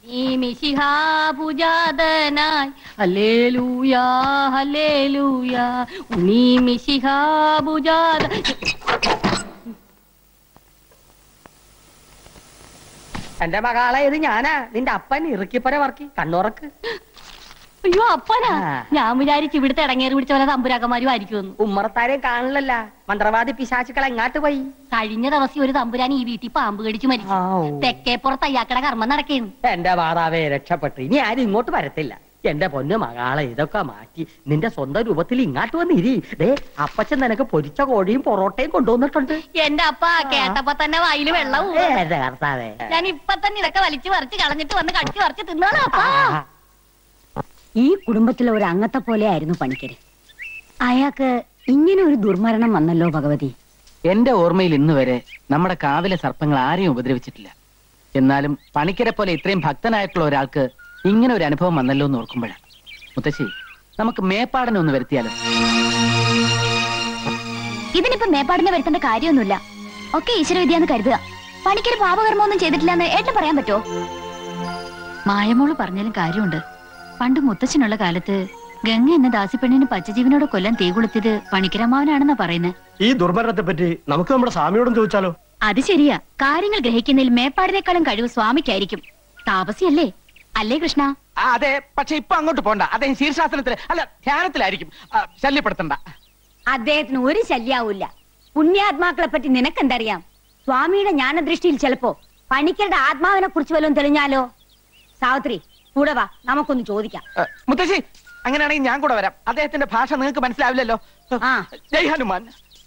നീ മിശിഹാപുജാതനായി ഹല്ലേലൂയാ ഹല്ലേലൂയാ നീ മിശിഹാപുജാത എന്റെ മകളെ ഇത് ഞാനാ നിന്റെ അപ്പൻ ഇറുക്കിപ്പര വർക്കി കണ്ണുറക്ക് അയ്യോ അപ്പനാ ആ. ഞാൻ വിചാരിച്ചു ഇവിടുത്തെ ഇടങ്ങേറി പിടിച്ച പോലെ തമ്പുരാക്കന്മാരും ആയിരിക്കുമെന്ന് ഉമ്മറത്താരെയും കാണില്ലല്ല മന്ത്രവാദി പിശാചുക്കൾ എങ്ങാട്ട് പോയി കഴിഞ്ഞ ദിവസം ഒരു തമ്പുരാൻ ഈ വീട്ടിൽ പാമ്പ് കടിച്ചു മരിച്ചു തെക്കേപ്പുറത്ത് അയ്യാക്കട കർമ്മം നടക്കേന്നു എന്റെ മാതാവേ രക്ഷപ്പെട്ടു ഇനി ആരും ഇങ്ങോട്ട് വരത്തില്ല എന്റെ പൊന്നു മകളെ ഇതൊക്കെ മാറ്റി നിന്റെ സ്വന്തം രൂപത്തിൽ ഇങ്ങാട്ട് വന്നിരി ദേ അപ്പച്ചൻ നിനക്ക് പൊരിച്ച കോഴിയും പൊറോട്ടയും കൊണ്ടുവന്നിട്ടുണ്ട് എന്റെ അപ്പ കേട്ടപ്പോ തന്നെ വായില് വെള്ളവും ഏ, എന്റെ കർത്താവേ ഞാൻ ഇപ്പൊ തന്നെ ഇതൊക്കെ വലിച്ചു പറിച്ച് കളഞ്ഞിട്ട് വന്ന് കടിച്ചു പറിച്ച് തിന്നോളാം അപ്പാ ഈ കുടുംബത്തിലെ ഒരു അംഗത്തെ പോലെയായിരുന്നു പണിക്കര് അയാൾക്ക് ഇങ്ങനെ ഒരു ദുർമരണം വന്നല്ലോ ഭഗവതി എന്റെ ഓർമ്മയിൽ ഇന്ന് വരെ നമ്മുടെ കാവിലെ സർപ്പങ്ങൾ ആരെയും ഉപദ്രവിച്ചിട്ടില്ല എന്നാലും പണിക്കരെ പോലെ ഇത്രയും ഭക്തനായിട്ടുള്ള ഒരാൾക്ക് ഇങ്ങനെ ഒരു അനുഭവം വന്നല്ലോ എന്ന് ഓർക്കുമ്പോഴാണ് മുത്തശ്ശി നമുക്ക് മേപ്പാടനെ ഒന്ന് വരുത്തിയാലോ ഇതിനിപ്പോ മേപ്പാടിനെ വരുത്തേണ്ട കാര്യമൊന്നുമില്ല ഒക്കെ ഈശ്വരവിദ്യാന്ന് കരുതുക പണിക്കൊരു പാപകർമ്മമൊന്നും ചെയ്തിട്ടില്ല എന്ന് ഏട്ടൻ പറയാൻ പറ്റുമോ മായമോള് പറഞ്ഞാലും കാര്യമുണ്ട് പണ്ട് മുത്തച്ഛനുള്ള കാലത്ത് ഗംഗ എന്ന ദാസിപ്പെണ്ണിന് പച്ചജീവനോട് കൊല്ലം തീ കൊളുത്തിയത് പണിക്കരമാവനാണെന്നാ പറയുന്നത് ഈ ദുർമരണത്തെ പറ്റി നമുക്ക് നമ്മുടെ സ്വാമിയോടും ചോദിച്ചാലോ അത് ശരിയാ കാര്യങ്ങൾ ഗ്രഹിക്കുന്നതിൽ മേപ്പാടിനേക്കാളും കഴിവ് സ്വാമിക്കായിരിക്കും താപസിയല്ലേ അല്ലേ കൃഷ്ണ ആ, അതെ പക്ഷെ ഇപ്പൊ അങ്ങോട്ട് പോണ്ട അദ്ദേഹം ശീർഷാസനത്തിൽ അല്ല ധ്യാനത്തിലായിരിക്കും ആ, ശല്യപ്പെടുത്തണ്ട അദ്ദേഹത്തിന് ഒരു ശല്യാവൂല്ല പുണ്യാത്മാക്കളെ പറ്റി നിനക്കെന്തറിയാം സ്വാമിയുടെ ജ്ഞാനദൃഷ്ടിയിൽ ചിലപ്പോ പണിക്കരുടെ ആത്മാവിനെ കുറിച്ച് വല്ലതും തെളിഞ്ഞാലോ സാവിത്രി കൂടെ വാ നമുക്കൊന്ന് ചോദിക്കാം ആ, മുത്തശ്ശി അങ്ങനെയാണെങ്കിൽ ഞാൻ കൂടെ വരാം അദ്ദേഹത്തിന്റെ ഭാഷ നിങ്ങൾക്ക് മനസ്സിലാവില്ലല്ലോ ആ ജയ് ഹനുമാൻ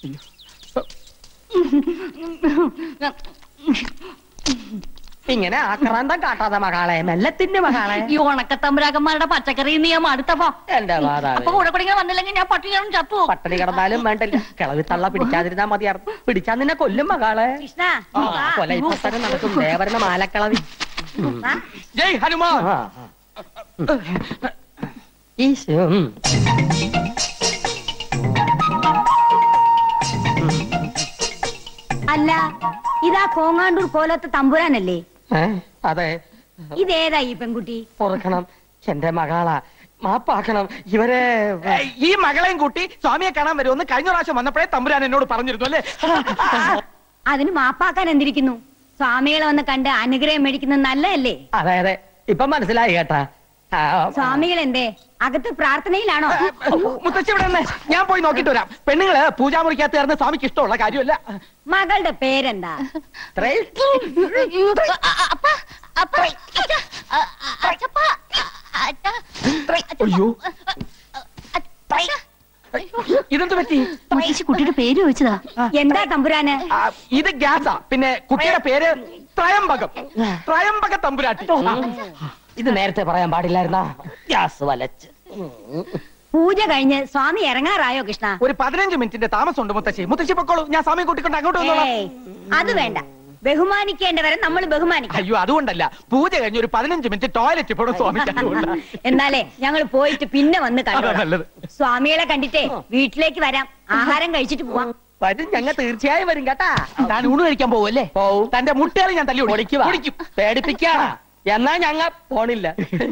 ഇങ്ങനെ ആക്രാന്തം കാട്ടാതെ മകളെ മെല്ലത്തിന്റെ മകളെ ഈ ഉണക്കത്തമ്പുരാക്കന്മാരുടെ പച്ചക്കറി നീ മടുത്തപ്പോ എന്റെ മാതാവേ അപ്പൊ കൂടെ കൂടെ ഇങ്ങനെ വന്നില്ലെങ്കിൽ ഞാൻ പട്ടികളും ചത്തു പട്ടണി കിടന്നാലും വേണ്ടില്ല കിളവി തള്ള പിടിക്കാതിരുന്നാ മതിയായിരുന്നു പിടിച്ചാ നിന്നെ കൊല്ലും മകളെ കൃഷ്ണ ആ, കൊല ഇപ്പൊ തന്നെ നടക്കും ദേവരുടെ മാലക്കളവി വാ. ജയ് ഹനുമാൻ ആ, ആ. ഈശോ ഉം. അല്ല ഇതാ കോങ്ങാണ്ടൂർ കോലത്തെ തമ്പുരാനല്ലേ ഏ, അതെ ഇതേതാ ഈ പെൺകുട്ടി ഓർക്കണം എന്റെ മകളാ മാപ്പാക്കണം ഇവരെ ഏയ്, ഈ മകളെയും കൂട്ടി സ്വാമിയെ കാണാൻ വരുമെന്ന് കഴിഞ്ഞ പ്രാവശ്യം വന്നപ്പോഴേ തമ്പുരാൻ എന്നോട് പറഞ്ഞിരുന്നു അല്ലേ അതിന് മാപ്പാക്കാൻ എന്തിരിക്കുന്നു സ്വാമികളെ വന്ന് കണ്ട് അനുഗ്രഹം മേടിക്കുന്നത് നല്ലതല്ലേ അതെ അതെ ഇപ്പൊ മനസ്സിലായി കേട്ടാ ആ, സ്വാമികൾ എന്തേ അകത്ത് പ്രാർത്ഥനയിലാണോ മുത്തശ്ശി ഇവിടെ നിന്ന് ഞാൻ പോയി നോക്കിട്ട് വരാം പെണ്ണുങ്ങള് പൂജാമുറിക്കകത്ത് ചേർന്ന് സ്വാമിക്ക് ഇഷ്ടമുള്ള കാര്യമല്ല മകളുടെ പേരെന്താ ഇത്രയും അപ്പ അപ്പ അച്ഛ, അ, അ, അച്ഛപ്പ, അച്ഛ, അച്ഛപ്പ, അയ്യോ അച്ഛ, ഇതെന്ത് പറ്റി മുത്തശ്ശി കുട്ടിയുടെ പേര് ചോദിച്ചതാ എന്താ തമ്പുരാന് ആ, ഇത് ഗ്യാസാ പിന്നെ കുട്ടിയുടെ പേര് ത്രയംബകം ത്രയംബക തമ്പുരാട്ടി ഇത് നേരത്തെ പറയാൻ പാടില്ലായിരുന്നാ ഗ്യാസ് വലച്ച് പൂജ കഴിഞ്ഞ് സ്വാമി ഇറങ്ങാറായോ കൃഷ്ണ ഒരു പതിനഞ്ച് മിനിറ്റിന്റെ താമസമുണ്ട് മുത്തശ്ശി മുത്തശ്ശി പൊക്കോളൂ ഞാൻ സ്വാമിയെ കൂട്ടിക്കൊണ്ട് അങ്ങോട്ട് വന്നോളാം ഏയ്, അത് വേണ്ട ബഹുമാനിക്കേണ്ടവരെ നമ്മൾ ബഹുമാനിക്കണം അയ്യോ അതുകൊണ്ടല്ല പൂജ കഴിഞ്ഞ് ഒരു പതിനഞ്ച് മിനിറ്റ് ടോയ്ലറ്റ് പോണം സ്വാമിക്ക് അതുകൊണ്ടാ. എന്നാലേ ഞങ്ങൾ പോയിട്ട് പിന്നെ വന്ന് അതാ കണ്ടു നല്ലത് സ്വാമികളെ കണ്ടിട്ടേ വീട്ടിലേക്ക് വരാം ആഹാരം കഴിച്ചിട്ട് പോവാം വരും ഞങ്ങൾ തീർച്ചയായും വരും കേട്ടാ താൻ ഊണ് കഴിക്കാൻ പോവല്ലേ പോവും തന്റെ മുട്ടേറി ഞാൻ തല്ലി പൊടിക്കുവാ. പൊടിക്കും പേടിപ്പിക്കാ എന്നാ ഞങ്ങ പോണില്ല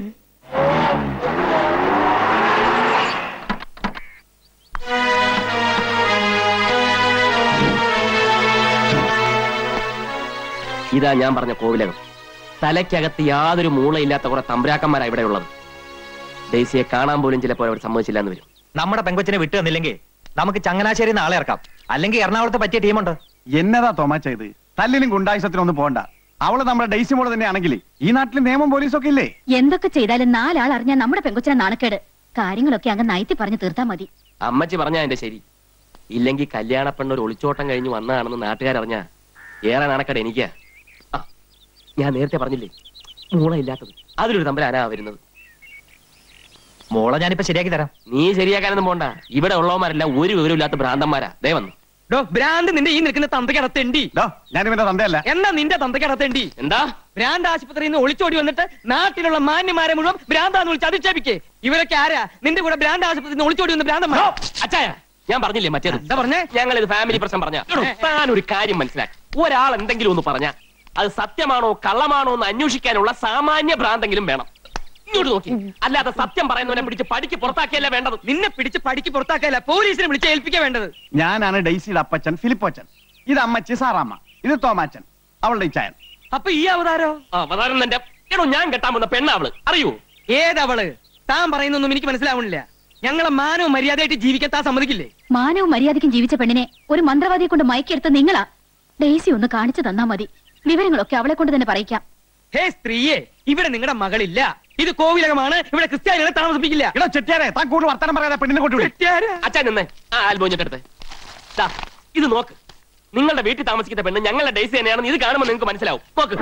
ഇതാ ഞാൻ പറഞ്ഞ കോവിലകം തലയ്ക്കകത്ത് യാതൊരു മൂളയില്ലാത്ത കുറെ തമ്പുരാക്കന്മാരാ ഇവിടെ ഉള്ളത് ഡേസിയെ കാണാൻ പോലും ചിലപ്പോൾ അവർ സമ്മതിച്ചില്ല എന്ന് വരും നമ്മുടെ പെങ്കൊച്ചിനെ വിട്ടു തന്നില്ലെങ്കിൽ നമുക്ക് ചങ്ങനാശ്ശേരി നാളെ ഇറക്കാം അല്ലെങ്കിൽ എറണാകുളത്ത് പറ്റിയ ടീമുണ്ട് എന്നതാ തോമാച്ച ഇത് തല്ലിനും ഗുണ്ടായുസത്തിനൊന്നും പോണ്ട അവള് നമ്മുടെ ഡെയ്സി മോള് തന്നെയാണെങ്കിൽ ഈ നാട്ടിൽ നിയമം പോലീസും ഒക്കെ ഇല്ലേ എന്തൊക്കെ ചെയ്താലും നാലാൾ അറിഞ്ഞാൽ നമ്മുടെ പെങ്കൊച്ചിനെ നാണക്കേട് കാര്യങ്ങളൊക്കെ അങ്ങ് നയത്തി പറഞ്ഞു തീർത്താ മതി അമ്മച്ചി പറഞ്ഞാ എന്റെ ശരി ഇല്ലെങ്കിൽ കല്യാണ പെണ്ണൊരു ഒളിച്ചോട്ടം കഴിഞ്ഞ് വന്നതാണെന്ന് നാട്ടുകാരറിഞ്ഞാ ഏറെ നാണക്കേട് എനിക്കാ ആ, ഞാൻ നേരത്തെ പറഞ്ഞില്ലേ മൂളയില്ലാത്തത് അതിലൊരു തമ്പുരാനാ വരുന്നത് മോളെ ഞാനിപ്പോ ശരിയാക്കി തരാം നീ ശരിയാക്കാനൊന്നും പോണ്ട ഇവിടെ ഉള്ളവന്മാരെല്ലാം ഒരു വിവരമില്ലാത്ത ഭ്രാന്തന്മാരാ ദേ വന്നു ഡോ ഭ്രാന്ത് നിന്റെ ഈ നിൽക്കുന്ന തന്തയ്ക്കടത്തേണ്ടി ഞാൻ ഇവന്റെ തന്തയല്ല എന്നാ നിന്റെ തന്തയ്ക്കടത്തേണ്ടി എന്താ ഭ്രാന്ത് ആശുപത്രിയിൽ നിന്ന് ഒളിച്ചോടി വന്നിട്ട് നാട്ടിലുള്ള മാന്യമാരെ മുഴുവൻ ഭ്രാന്താന്ന് വിളിച്ച് അധിക്ഷേപിക്കേ ഇവരൊക്കെ ആരാ നിന്റെ കൂടെ ഭ്രാന്ത് ആശുപത്രിയിൽ നിന്ന് ഒളിച്ചോടി വന്ന ഭ്രാന്തന്മാർ അച്ചായ ഞാൻ പറഞ്ഞില്ലേ മറ്റേത് എന്താ പറഞ്ഞേ ഞങ്ങൾ ഇത് ഫാമിലി പ്രശ്നം പറഞ്ഞ താൻ ഒരു കാര്യം മനസ്സിലാക്കി ഒരാൾ എന്തെങ്കിലും ഒന്ന് പറഞ്ഞ അത് സത്യമാണോ കള്ളമാണോ എന്ന് അന്വേഷിക്കാനുള്ള സാമാന്യ ഭ്രാന്തെങ്കിലും വേണം ഇങ്ങോട്ട് നോക്കി അല്ലാതെ സത്യം പറയുന്നവനെ പിടിച്ച് പടിക്ക് പുറത്താക്കിയല്ലേ വേണ്ടത് നിന്നെ പിടിച്ച് പടിക്ക് പുറത്താക്കല്ല പോലീസിനെ വിളിച്ച് ഏൽപ്പിക്കാൻ വേണ്ടത് ഞാനാണ് ഡെയ്സിയുടെ അപ്പച്ചൻ ഫിലിപ്പോച്ചൻ ഇത് അമ്മച്ചി സാറാമ്മ ഇത് തോമാച്ചൻ അവളുടെ ഇച്ചായൻ അപ്പൊ ഈ അവതാരോ അവതാരം എന്റെ എടോ ഞാൻ കെട്ടാൻ പോകുന്ന പെണ്ണാവള് അറിയൂ ഏതവള് താൻ പറയുന്നൊന്നും എനിക്ക് മനസ്സിലാവണില്ല ഞങ്ങളെ മാനവും മര്യാദയായിട്ട് ജീവിക്കാൻ താൻ സമ്മതിക്കില്ലേ മാനവും മര്യാദയ്ക്കും ജീവിച്ച പെണ്ണിനെ ഒരു മന്ത്രവാദിയെ കൊണ്ട് മയക്കെടുത്ത നിങ്ങളാ ഡെയ്സി ഒന്ന് കാണിച്ചു തന്നാ മതി വിവരങ്ങളൊക്കെ അവളെ കൊണ്ട് തന്നെ പറയിക്കാം ഹേ സ്ത്രീയെ ഇവിടെ നിങ്ങളുടെ മകളില്ല ഇത് കോവിലകമാണ് ഇവിടെ ക്രിസ്ത്യാനികളെ താമസിപ്പിക്കില്ല എടോ ചെട്ടിയാരെ താൻ കൂടുതൽ വർത്തമാനം പറയാതെ പെണ്ണിനെ കൊണ്ടുവിളി അച്ഛൻ നിന്നേ ആ ആൽബോഞ്ഞിട്ടെടുത്ത് ദാ ഇത് നോക്ക് നിങ്ങളുടെ വീട്ടിൽ താമസിക്കുന്ന പെണ്ണ് ഞങ്ങളുടെ ഡേസി തന്നെയാണെന്ന് ഇത് കാണുമ്പോൾ നിങ്ങൾക്ക് മനസ്സിലാവും നോക്ക്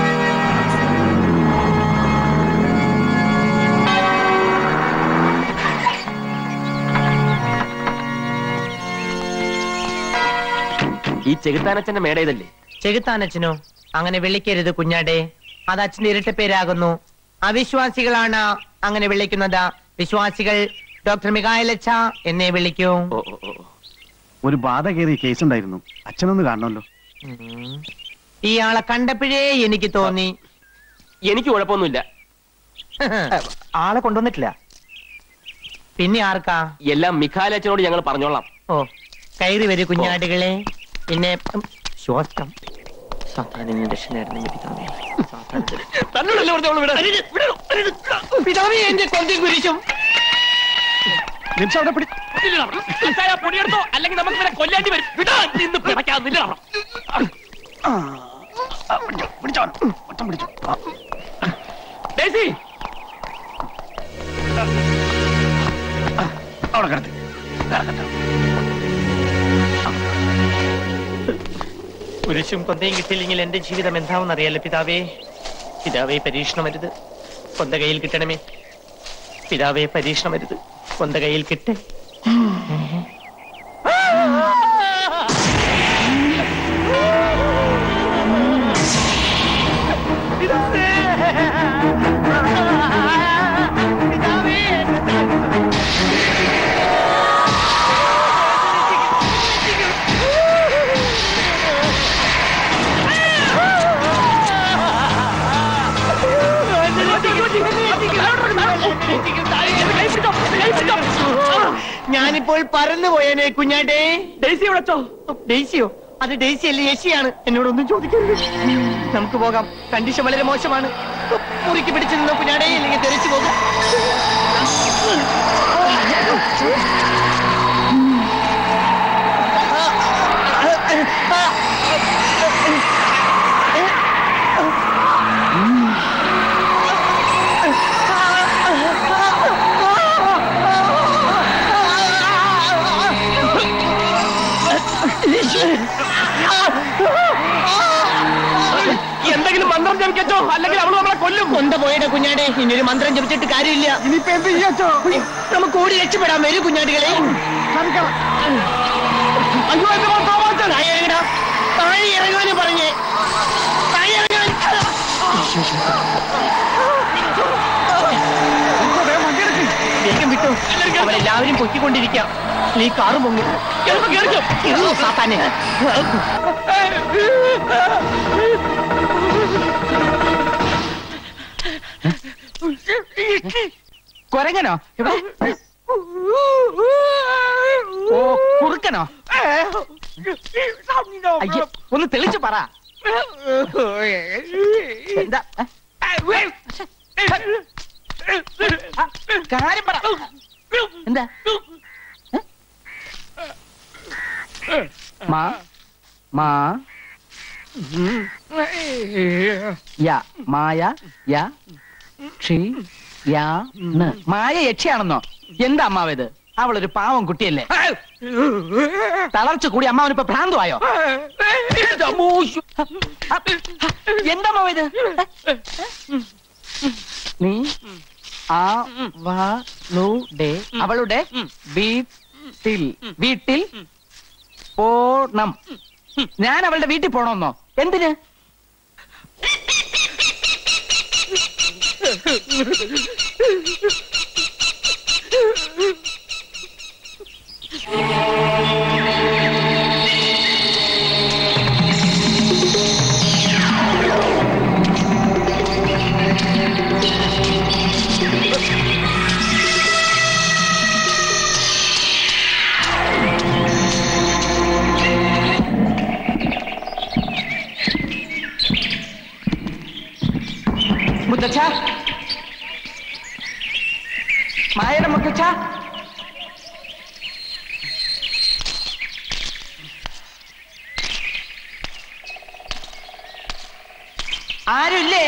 ഈ ചെകുത്താനച്ഛന്റെ മേട ഇതല്ലേ ചെകുത്താനച്ഛനോ അങ്ങനെ വിളിക്കരുത് കുഞ്ഞാടെ അത് അച്ഛന്റെ ഇരട്ട പേരാകുന്നു അവിശ്വാസികളാണ് അങ്ങനെ വിളിക്കുന്നത് വിശ്വാസികൾ ഡോക്ടർ മികായലച്ച എന്നെ വിളിക്കൂ ഒരു ബാധ കയറിയ കേസ് ഉണ്ടായിരുന്നു അച്ഛനൊന്ന് കാണണമല്ലോ ഇയാളെ കണ്ടപ്പോഴേ എനിക്ക് തോന്നി എനിക്ക് കുഴപ്പമൊന്നുമില്ല ആളെ കൊണ്ടുവന്നിട്ടില്ല പിന്നെ ആർക്കാ എല്ലാം മിഖാലച്ചനോട് ഞങ്ങൾ പറഞ്ഞോളാം ഓ കയറി വരൂ കുഞ്ഞാടുകളെ പിന്നെ ഉം, ശ്വാസം തന്നോടല്ലേ പറഞ്ഞ അവള് വിട്. പിതാവേ എന്റെ കൊന്തും കുരിശും നിമിഷം അവിടെ പിടി ഇല്ലടാ. അച്ചായ പൊടിയെടുത്തോ അല്ലെങ്കിൽ നമുക്ക് ഇവരെ കൊല്ലേണ്ടി വരും വിടാ നിന്ന് പിടയ്ക്കാന്നില്ല ആ, ആ, പിടിച്ചോ, പിടിച്ചോ ഉം, ഒറ്റം പിടിച്ചോ ആ. ഡേസി അവിടെ കിടത്തി കിടക്കട്ടെ. കുരിശും കൊന്തയും കിട്ടിയില്ലെങ്കിൽ എന്റെ ജീവിതം എന്താണെന്ന് അറിയാലോ പിതാവേ പിതാവേ പരീക്ഷണമരുത് കൊന്ത കയ്യിൽ കിട്ടണമേ പിതാവേ പരീക്ഷണമരുത് കൊന്ത കയ്യിൽ കിട്ടേ ഞാനിപ്പോൾ പറന്നു പോയേനെ കുഞ്ഞാടേ ഡേസി വിളിച്ചോ ഡെയ്സിയോ അത് ഡെയ്സി അല്ലേ യേശിയാണ് എന്നോടൊന്നും ചോദിക്കരുത് നമുക്ക് പോകാം കണ്ടീഷൻ വളരെ മോശമാണ് മുറിക്ക് പിടിച്ചു നിന്നോ കുഞ്ഞാടേ ഇല്ലെങ്കിൽ തെറിച്ചു പോകാം എന്തെങ്കിലും മന്ത്രം ജപിക്കച്ചോ അല്ലെങ്കിൽ അവള് നമ്മളെ കൊല്ലും കൊന്ത പോയുടെ കുഞ്ഞാടെ ഇനി ഒരു മന്ത്രം ജപിച്ചിട്ട് കാര്യമില്ല ഇനിയിപ്പോ എന്ത് ചെയ്യാച്ചോ നമുക്ക് ഓടി രക്ഷപ്പെടാൻ വരൂ കുഞ്ഞാടികളെ അയ്യോ എന്റെ തോമാച്ചൻ താഴെ ഇറങ്ങടാ. താഴെ ഇറങ്ങാനും പറഞ്ഞേ താഴെ ഇറങ്ങാൻ വേഗം വിട്ടു അവരെല്ലാവരും പൊക്കിക്കൊണ്ടിരിക്കാം നീ കാറ് പൊങ്ങും കേറിക്കോ സാത്താനെ കൊരങ്ങനോ ഇവിടെ ഓ കുറുക്കനോ അയ്യോ ഒന്ന് തെളിച്ചു പറ എന്താ ഏ? ആ, കാര്യം പറ എന്താ ഏ? മാ മാ യ മായ യ ക്ഷി യാ ണ്. മായ യക്ഷിയാണെന്നോ എന്താ അമ്മാവത് അവളൊരു പാവം കുട്ടിയല്ലേ തളർച്ച കൂടി അമ്മാവനിപ്പോ ഭ്രാന്തമായോ എന്താ അമ്മാവ ഇത് നീ ആ അവളുടെ അവളുടെ വീട്ടിൽ വീട്ടിൽ പോണം ഞാൻ അവളുടെ വീട്ടിൽ പോണമെന്നോ എന്തിന് മുത്തച്ഛ മായയുടെ മുത്തച്ഛ ആരുമില്ലേ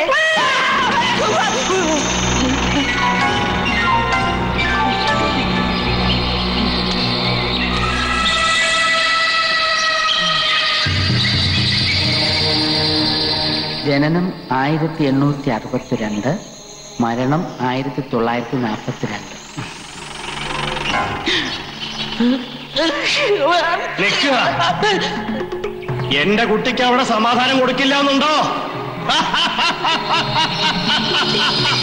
ജനനം ആയിരത്തി എണ്ണൂറ്റി അറുപത്തിരണ്ട് മരണം ആയിരത്തി തൊള്ളായിരത്തി നാൽപ്പത്തിരണ്ട് നിൽക്കുക എന്റെ കുട്ടിക്ക് അവിടെ സമാധാനം കൊടുക്കില്ല എന്നുണ്ടോ